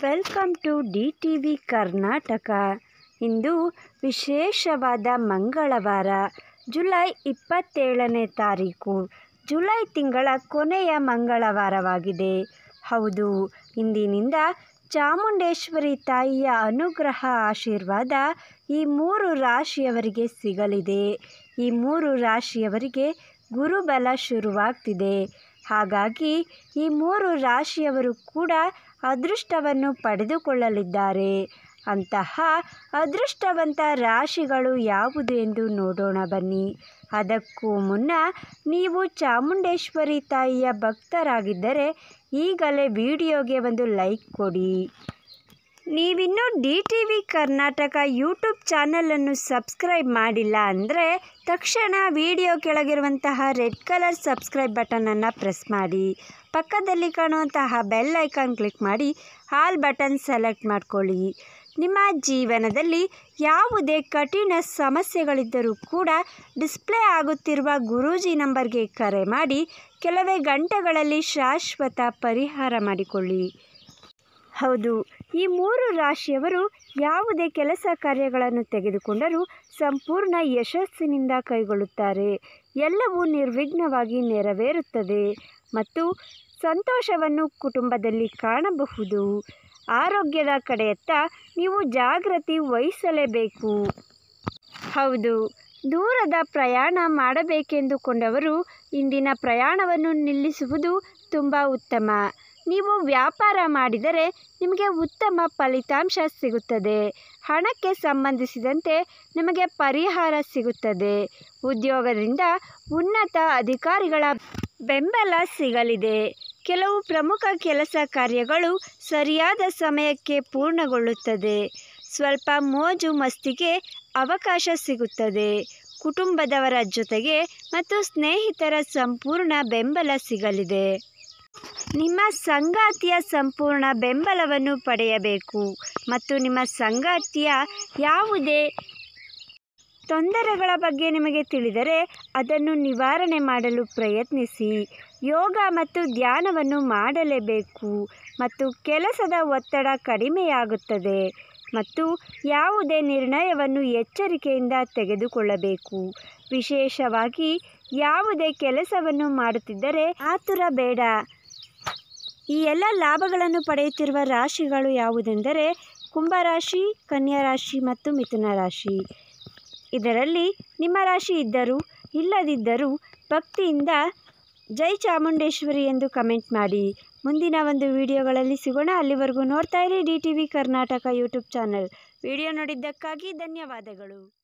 welcome to D T V Karnataka ಇಂದು ವಿಶೇಷವಾದ ಮಂಗಳವಾರ ಜುಲೈ ಇಪ್ಪತ್ತೇಳನೇ ತಾರೀಕು ಜುಲೈ ತಿಂಗಳ ಕೊನೆಯ ಮಂಗಳವಾರವಾಗಿದೆ ಹೌದು ಇಂದಿನಿಂದ ಚಾಮುಂಡೇಶ್ವರಿ ತಾಯಿಯ ಅನುಗ್ರಹ ಆಶೀರ್ವಾದ ಈ ಮೂರು ರಾಶಿಯವರಿಗೆ ಸಿಗಲಿದೆ ಈ ಮೂರು ರಾಶಿಯವರಿಗೆ ಗುರುಬಲ ಶುರುವಾಗ್ತಿದೆ ಹಾಗಾಗಿ ಈ ಮೂರು ರಾಶಿಯವರು ಕೂಡ ಅದೃಷ್ಟವನ್ನು ಪಡೆದುಕೊಳ್ಳಲಿದ್ದಾರೆ ಅಂತಹ ಅದೃಷ್ಟವಂತ ರಾಶಿಗಳು ಯಾವುದು ಎಂದು ನೋಡೋಣ ಬನ್ನಿ ಅದಕ್ಕೂ ಮುನ್ನ ನೀವು ಚಾಮುಂಡೇಶ್ವರಿ ತಾಯಿಯ ಭಕ್ತರಾಗಿದ್ದರೆ ಈಗಲೇ ವಿಡಿಯೋಗೆ ಒಂದು ಲೈಕ್ ಕೊಡಿ ನೀವಿನ್ನೂ D T V Karnataka YouTube ಚಾನಲನ್ನು ಸಬ್ಸ್ಕ್ರೈಬ್ ಮಾಡಿಲ್ಲ ಅಂದರೆ ತಕ್ಷಣ ವಿಡಿಯೋ ಕೆಳಗಿರುವಂತಹ ರೆಡ್ ಕಲರ್ ಸಬ್ಸ್ಕ್ರೈಬ್ ಬಟನನ್ನು ಪ್ರೆಸ್ ಮಾಡಿ ಪಕ್ಕದಲ್ಲಿ ಕಾಣುವಂತಹ ಬೆಲ್ ಐಕಾನ್ ಕ್ಲಿಕ್ ಮಾಡಿ ಆಲ್ ಬಟನ್ ಸೆಲೆಕ್ಟ್ ಮಾಡ್ಕೊಳ್ಳಿ ನಿಮ್ಮ ಜೀವನದಲ್ಲಿ ಯಾವುದೇ ಕಠಿಣ ಸಮಸ್ಯೆಗಳಿದ್ದರೂ ಕೂಡ ಡಿಸ್ಪ್ಲೇ ಆಗುತ್ತಿರುವ ಗುರೂಜಿ ನಂಬರ್ಗೆ ಕರೆ ಮಾಡಿ ಕೆಲವೇ ಗಂಟೆಗಳಲ್ಲಿ ಶಾಶ್ವತ ಪರಿಹಾರ ಮಾಡಿಕೊಳ್ಳಿ ಹೌದು ಈ ಮೂರು ರಾಶಿಯವರು ಯಾವುದೇ ಕೆಲಸ ಕಾರ್ಯಗಳನ್ನು ತೆಗೆದುಕೊಂಡರೂ ಸಂಪೂರ್ಣ ಯಶಸ್ಸಿನಿಂದ ಕೈಗೊಳ್ಳುತ್ತಾರೆ ಎಲ್ಲವೂ ನಿರ್ವಿಘ್ನವಾಗಿ ನೆರವೇರುತ್ತದೆ ಮತ್ತು ಸಂತೋಷವನ್ನು ಕುಟುಂಬದಲ್ಲಿ ಕಾಣಬಹುದು ಆರೋಗ್ಯದ ಕಡೆಯತ್ತ ನೀವು ಜಾಗೃತಿ ವಹಿಸಲೇಬೇಕು ಹೌದು ದೂರದ ಪ್ರಯಾಣ ಮಾಡಬೇಕೆಂದುಕೊಂಡವರು ಇಂದಿನ ಪ್ರಯಾಣವನ್ನು ನಿಲ್ಲಿಸುವುದು ತುಂಬ ಉತ್ತಮ ನೀವು ವ್ಯಾಪಾರ ಮಾಡಿದರೆ ನಿಮಗೆ ಉತ್ತಮ ಫಲಿತಾಂಶ ಸಿಗುತ್ತದೆ ಹಣಕ್ಕೆ ಸಂಬಂಧಿಸಿದಂತೆ ನಿಮಗೆ ಪರಿಹಾರ ಸಿಗುತ್ತದೆ ಉದ್ಯೋಗದಿಂದ ಉನ್ನತ ಅಧಿಕಾರಿಗಳ ಬೆಂಬಲ ಸಿಗಲಿದೆ ಕೆಲವು ಪ್ರಮುಖ ಕೆಲಸ ಕಾರ್ಯಗಳು ಸರಿಯಾದ ಸಮಯಕ್ಕೆ ಪೂರ್ಣಗೊಳ್ಳುತ್ತದೆ ಸ್ವಲ್ಪ ಮೋಜು ಮಸ್ತಿಗೆ ಅವಕಾಶ ಸಿಗುತ್ತದೆ ಕುಟುಂಬದವರ ಜೊತೆಗೆ ಮತ್ತು ಸ್ನೇಹಿತರ ಸಂಪೂರ್ಣ ಬೆಂಬಲ ಸಿಗಲಿದೆ ನಿಮ್ಮ ಸಂಗಾತಿಯ ಸಂಪೂರ್ಣ ಬೆಂಬಲವನ್ನು ಪಡೆಯಬೇಕು ಮತ್ತು ನಿಮ್ಮ ಸಂಗಾತಿಯ ಯಾವುದೇ ತೊಂದರೆಗಳ ಬಗ್ಗೆ ನಿಮಗೆ ತಿಳಿದರೆ ಅದನ್ನು ನಿವಾರಣೆ ಮಾಡಲು ಪ್ರಯತ್ನಿಸಿ ಯೋಗ ಮತ್ತು ಧ್ಯಾನವನ್ನು ಮಾಡಲೇಬೇಕು ಮತ್ತು ಕೆಲಸದ ಒತ್ತಡ ಕಡಿಮೆಯಾಗುತ್ತದೆ ಮತ್ತು ಯಾವುದೇ ನಿರ್ಣಯವನ್ನು ಎಚ್ಚರಿಕೆಯಿಂದ ತೆಗೆದುಕೊಳ್ಳಬೇಕು ವಿಶೇಷವಾಗಿ ಯಾವುದೇ ಕೆಲಸವನ್ನು ಮಾಡುತ್ತಿದ್ದರೆ ಆತುರ ಬೇಡ ಈ ಎಲ್ಲ ಲಾಭಗಳನ್ನು ಪಡೆಯುತ್ತಿರುವ ರಾಶಿಗಳು ಯಾವುದೆಂದರೆ ಕುಂಭರಾಶಿ ಕನ್ಯಾ ರಾಶಿ ಮತ್ತು ಮಿಥುನ ರಾಶಿ ಇದರಲ್ಲಿ ನಿಮ್ಮ ರಾಶಿ ಇದ್ದರೂ ಇಲ್ಲದಿದ್ದರೂ ಭಕ್ತಿಯಿಂದ ಜೈ ಚಾಮುಂಡೇಶ್ವರಿ ಎಂದು ಕಮೆಂಟ್ ಮಾಡಿ ಮುಂದಿನ ಒಂದು ವಿಡಿಯೋಗಳಲ್ಲಿ ಸಿಗೋಣ ಅಲ್ಲಿವರೆಗೂ ನೋಡ್ತಾ ಇರಿ D T V Karnataka YouTube channel video ನೋಡಿದ್ದಕ್ಕಾಗಿ ಧನ್ಯವಾದಗಳು